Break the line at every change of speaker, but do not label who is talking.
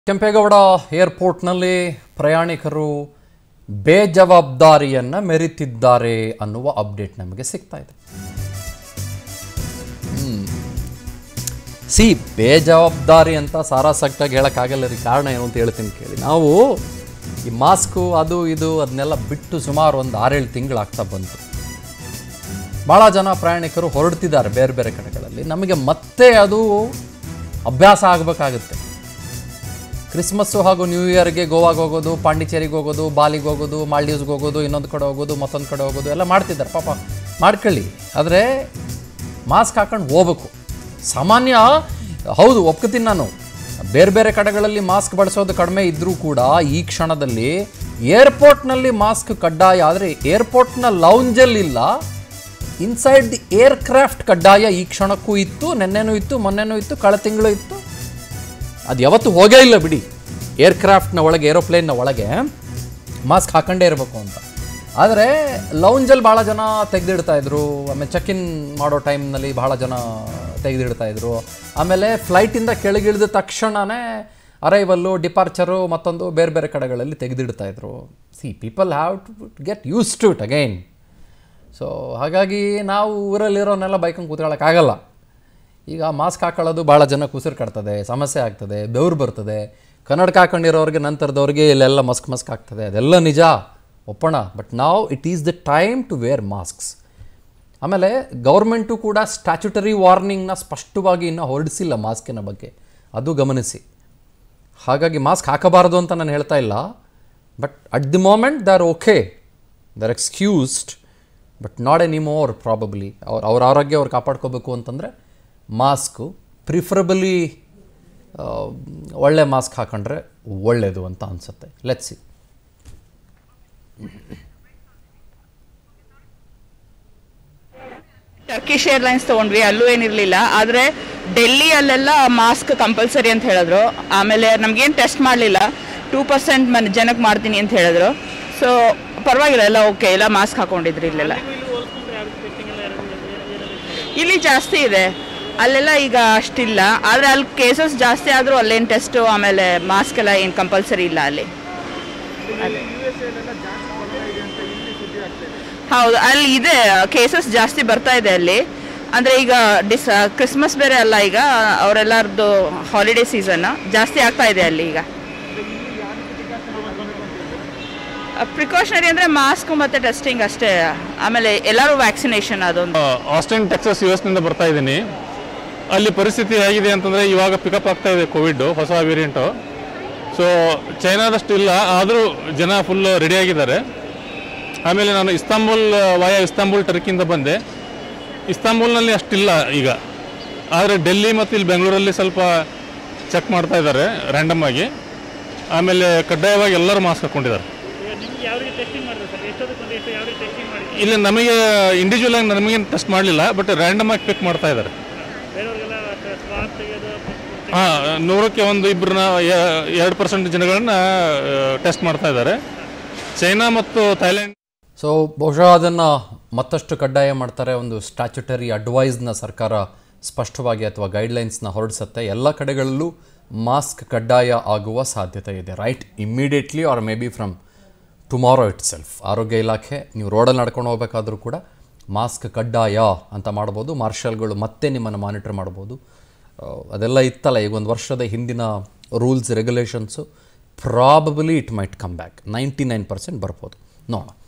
ಕೆಂಪೇಗೌಡ ಏರ್ಪೋರ್ಟ್ನಲ್ಲಿ ಪ್ರಯಾಣಿಕರು ಬೇಜವಾಬ್ದಾರಿಯನ್ನ ಮೆರಿತಿದ್ದಾರೆ ಅನ್ನುವ ಅಪ್ಡೇಟ್ ನಮಗೆ ಸಿಗ್ತಾ ಇದೆ ಸಿ ಬೇಜವಾಬ್ದಾರಿ ಅಂತ ಸಾರಾಸಕ್ಟಾಗಿ ಹೇಳೋಕ್ಕಾಗಲ್ಲ ರೀ ಕಾರಣ ಏನು ಅಂತ ಹೇಳ್ತೀನಿ ಕೇಳಿ ನಾವು ಈ ಮಾಸ್ಕು ಅದು ಇದು ಅದನ್ನೆಲ್ಲ ಬಿಟ್ಟು ಸುಮಾರು ಒಂದು ಆರೇಳು ತಿಂಗಳಾಗ್ತಾ ಬಂತು ಭಾಳ ಜನ ಪ್ರಯಾಣಿಕರು ಹೊರಡ್ತಿದ್ದಾರೆ ಬೇರೆ ಬೇರೆ ಕಡೆಗಳಲ್ಲಿ ನಮಗೆ ಮತ್ತೆ ಅದು ಅಭ್ಯಾಸ ಆಗಬೇಕಾಗುತ್ತೆ ಕ್ರಿಸ್ಮಸ್ಸು ಹಾಗೂ ನ್ಯೂ ಇಯರ್ಗೆ ಗೋವಾಗೆ ಹೋಗೋದು ಪಾಂಡಿಚೇರಿಗೆ ಹೋಗೋದು ಬಾಲಿಗೆ ಹೋಗೋದು ಮಾಲ್ಡೀವ್ಸ್ಗೆ ಹೋಗೋದು ಇನ್ನೊಂದು ಕಡೆ ಹೋಗೋದು ಮತ್ತೊಂದು ಕಡೆ ಹೋಗೋದು ಎಲ್ಲ ಮಾಡ್ತಿದ್ದಾರೆ ಪಾಪ ಮಾಡ್ಕೊಳ್ಳಿ ಆದರೆ ಮಾಸ್ಕ್ ಹಾಕೊಂಡು ಹೋಗ್ಬೇಕು ಸಾಮಾನ್ಯ ಹೌದು ಒಪ್ಕೋತೀನಿ ನಾನು ಬೇರೆ ಬೇರೆ ಕಡೆಗಳಲ್ಲಿ ಮಾಸ್ಕ್ ಬಳಸೋದು ಕಡಿಮೆ ಇದ್ದರೂ ಕೂಡ ಈ ಕ್ಷಣದಲ್ಲಿ ಏರ್ಪೋರ್ಟ್ನಲ್ಲಿ ಮಾಸ್ಕ್ ಕಡ್ಡಾಯ ಆದರೆ ಏರ್ಪೋರ್ಟ್ನ ಲೌಂಜಲ್ಲಿಲ್ಲ ಇನ್ಸೈಡ್ ದಿ ಏರ್ಕ್ರಾಫ್ಟ್ ಕಡ್ಡಾಯ ಈ ಕ್ಷಣಕ್ಕೂ ಇತ್ತು ನೆನ್ನೆನೂ ಇತ್ತು ಮೊನ್ನೆನೂ ಇತ್ತು ಕಳೆದ ತಿಂಗಳು ಇತ್ತು ಅದು ಯಾವತ್ತೂ ಹೋಗೇ ಇಲ್ಲ ಬಿಡಿ ಏರ್ಕ್ರಾಫ್ಟ್ನ ಒಳಗೆ ಏರೋಪ್ಲೇನ್ನ ಒಳಗೆ ಮಾಸ್ಕ್ ಹಾಕೊಂಡೇ ಇರಬೇಕು ಅಂತ ಆದರೆ ಲೌಂಜಲ್ಲಿ ಭಾಳ ಜನ ತೆಗೆದಿಡ್ತಾ ಇದ್ರು ಆಮೇಲೆ ಚೆಕ್ ಇನ್ ಮಾಡೋ ಟೈಮ್ನಲ್ಲಿ ಭಾಳ ಜನ ತೆಗೆದಿಡ್ತಾ ಇದ್ರು ಆಮೇಲೆ ಫ್ಲೈಟಿಂದ ಕೆಳಗಿಳಿದ ತಕ್ಷಣವೇ ಅರೈವಲ್ಲು ಡಿಪಾರ್ಚರು ಮತ್ತೊಂದು ಬೇರೆ ಬೇರೆ ಕಡೆಗಳಲ್ಲಿ ತೆಗೆದಿಡ್ತಾ ಇದ್ರು see people have to get used to it again so ಹಾಗಾಗಿ ನಾವು ಊರಲ್ಲಿರೋನೆಲ್ಲ ಬೈಕಂಗೆ ಕೂತ್ಕೊಳ್ಳೋಕ್ಕಾಗಲ್ಲ ಈಗ ಮಾಸ್ಕ್ ಹಾಕೊಳ್ಳೋದು ಭಾಳ ಜನಕ್ಕೆ ಉಸಿರು ಕಟ್ತದೆ ಸಮಸ್ಯೆ ಆಗ್ತದೆ ಬೆವರು ಬರ್ತದೆ ಕನ್ನಡಕ ಹಾಕೊಂಡಿರೋರಿಗೆ ನಂತರದವ್ರಿಗೆ ಇಲ್ಲೆಲ್ಲ ಮಸ್ಕ್ ಮಸ್ಕ್ ಆಗ್ತದೆ ಅದೆಲ್ಲ ನಿಜ ಒಪ್ಪೋಣ ಬಟ್ ನಾವು it is the time to wear masks ಆಮೇಲೆ ಗೌರ್ಮೆಂಟು ಕೂಡ ಸ್ಟ್ಯಾಚ್ಯುಟರಿ ವಾರ್ನಿಂಗ್ನ ಸ್ಪಷ್ಟವಾಗಿ ಇನ್ನೂ ಹೊರಡಿಸಿಲ್ಲ ಮಾಸ್ಕಿನ ಬಗ್ಗೆ ಅದು ಗಮನಿಸಿ ಹಾಗಾಗಿ ಮಾಸ್ಕ್ ಹಾಕಬಾರದು ಅಂತ ನಾನು ಹೇಳ್ತಾ ಇಲ್ಲ but at the moment they are okay they are excused but not any more probably ಅವ್ರ ಅವ್ರ ಆರೋಗ್ಯ ಅವ್ರು ಕಾಪಾಡ್ಕೋಬೇಕು ಅಂತಂದರೆ ಮಾಸ್ಕು ಪ್ರಿಫರಬಲಿ ಒಳ್ಳೆ ಮಾಸ್ಕ್ ಹಾಕೊಂಡ್ರೆ ಒಳ್ಳೆಯದು ಅಂತ ಅನಿಸುತ್ತೆ ಲೆಟ್ಸಿ
ಟರ್ಕಿಶ್ ಏರ್ಲೈನ್ಸ್ ತಗೊಂಡ್ವಿ ಅಲ್ಲೂ ಏನಿರಲಿಲ್ಲ ಆದರೆ ಡೆಲ್ಲಿಯಲ್ಲೆಲ್ಲ ಮಾಸ್ಕ್ ಕಂಪಲ್ಸರಿ ಅಂತ ಹೇಳಿದ್ರು ಆಮೇಲೆ ನಮಗೇನು ಟೆಸ್ಟ್ ಮಾಡಲಿಲ್ಲ ಟೂ ಪರ್ಸೆಂಟ್ ಮನ್ ಜನಕ್ಕೆ ಮಾಡ್ತೀನಿ ಅಂತ ಹೇಳಿದ್ರು ಸೊ ಪರವಾಗಿಲ್ಲ ಎಲ್ಲ ಓಕೆ ಎಲ್ಲ ಮಾಸ್ಕ್ ಹಾಕೊಂಡಿದ್ರಿ ಇಲ್ಲೆಲ್ಲ ಇಲ್ಲಿ ಜಾಸ್ತಿ ಇದೆ ಅಲ್ಲೆಲ್ಲ ಈಗ ಅಷ್ಟಿಲ್ಲ ಆದರೆ ಅಲ್ಲಿ ಕೇಸಸ್ ಜಾಸ್ತಿ ಆದರೂ ಅಲ್ಲೇನು ಟೆಸ್ಟು ಆಮೇಲೆ ಮಾಸ್ಕ್ ಎಲ್ಲ ಏನು ಕಂಪಲ್ಸರಿ ಇಲ್ಲ ಅಲ್ಲಿ ಅದೇ. ಹೌದು ಅಲ್ಲಿ ಇದೆ ಕೇಸಸ್ ಜಾಸ್ತಿ ಬರ್ತಾ ಇದೆ ಅಲ್ಲಿ ಅಂದರೆ ಈಗ ಡಿಸ್ ಕ್ರಿಸ್ಮಸ್ ಬೇರೆ ಅಲ್ಲ ಈಗ ಅವರೆಲ್ಲರದ್ದು ಹಾಲಿಡೇ ಸೀಸನ್ ಜಾಸ್ತಿ ಆಗ್ತಾ ಇದೆ ಅಲ್ಲಿ ಈಗ ಪ್ರಿಕಾಷನರಿ ಅಂದರೆ ಮಾಸ್ಕ್ ಮತ್ತು ಟೆಸ್ಟಿಂಗ್ ಅಷ್ಟೇ ಆಮೇಲೆ ಎಲ್ಲರೂ ವ್ಯಾಕ್ಸಿನೇಷನ್ ಅದೊಂದು
ಆಸ್ಟಿನ್ ಟೆಕ್ಸಸ್ ಯು ಎಸ್ನಿಂದ ಬರ್ತಾ ಇದ್ದೀನಿ ಅಲ್ಲಿ ಪರಿಸ್ಥಿತಿ ಹೇಗಿದೆ ಅಂತಂದರೆ ಇವಾಗ ಪಿಕಪ್ ಆಗ್ತಾ ಇದೆ ಕೋವಿಡ್ ಹೊಸ ವೇರಿಯಂಟು ಸೊ ಚೈನಾದಷ್ಟು ಇಲ್ಲ ಆದರೂ ಜನ ಫುಲ್ ರೆಡಿಯಾಗಿದ್ದಾರೆ ಆಮೇಲೆ ನಾನು ಇಸ್ತಾಂಬುಲ್ ವಾಯ ಇಸ್ತಾಂಬುಲ್ ಟರ್ಕಿಯಿಂದ ಬಂದೆ ಇಸ್ತಾಂಬುಲ್ನಲ್ಲಿ ಅಷ್ಟಿಲ್ಲ ಈಗ ಆದರೆ ಡೆಲ್ಲಿ ಮತ್ತು ಇಲ್ಲಿ ಬೆಂಗಳೂರಲ್ಲಿ ಸ್ವಲ್ಪ ಚೆಕ್ ಮಾಡ್ತಾ ಇದ್ದಾರೆ ರ್ಯಾಂಡಮ್ ಆಗಿ ಆಮೇಲೆ ಕಡ್ಡಾಯವಾಗಿ ಎಲ್ಲರೂ ಮಾಸ್ಕ್ ಹಾಕ್ಕೊಂಡಿದ್ದಾರೆ ಇಲ್ಲಿ ನಮಗೆ ಇಂಡಿವಿಜುವಲ್ ಆಗಿ ನಮಗೆ ಟೆಸ್ಟ್ ಮಾಡಲಿಲ್ಲ ಬಟ್ ರ್ಯಾಂಡಮ್ ಆಗಿ ಪಿಕ್ ಮಾಡ್ತಾ ಇದ್ದಾರೆ ಹಾಂ ನೂರಕ್ಕೆ ಒಂದು ಇಬ್ಬರನ್ನ ಎರಡು ಪರ್ಸೆಂಟ್ ಜನಗಳನ್ನ ಟೆಸ್ಟ್ ಮಾಡ್ತಾ ಇದ್ದಾರೆ ಚೈನಾ ಮತ್ತು ಥೈಲ್ಯಾಂಡ್
ಸೊ ಬಹುಶಃ ಅದನ್ನು ಮತ್ತಷ್ಟು ಕಡ್ಡಾಯ ಮಾಡ್ತಾರೆ ಒಂದು ಸ್ಟ್ಯಾಚ್ಯುಟರಿ ಅಡ್ವೈಸ್ನ ಸರ್ಕಾರ ಸ್ಪಷ್ಟವಾಗಿ ಅಥವಾ ಗೈಡ್ಲೈನ್ಸ್ನ ಹೊರಡಿಸುತ್ತೆ ಎಲ್ಲ ಕಡೆಗಳಲ್ಲೂ ಮಾಸ್ಕ್ ಕಡ್ಡಾಯ ಆಗುವ ಸಾಧ್ಯತೆ ಇದೆ right immediately or maybe from tomorrow itself ಆರೋಗ್ಯ ಇಲಾಖೆ ನೀವು ರೋಡಲ್ಲಿ ನಡ್ಕೊಂಡು ಹೋಗಬೇಕಾದ್ರೂ ಕೂಡ ಮಾಸ್ಕ್ ಕಡ್ಡಾಯ ಅಂತ ಮಾಡ್ಬೋದು ಮಾರ್ಷಲ್ಗಳು ಮತ್ತೆ ನಿಮ್ಮನ್ನು ಮಾನಿಟರ್ ಮಾಡ್ಬೋದು ಆ, ಅದೆಲ್ಲ ಇತ್ತಲ್ಲ ಈಗ ಒಂದು ವರ್ಷದ ಹಿಂದಿನ rules regulations probably it might come back ninety nine percent ಬರ್ಬೋದು ನೋಡೋಣ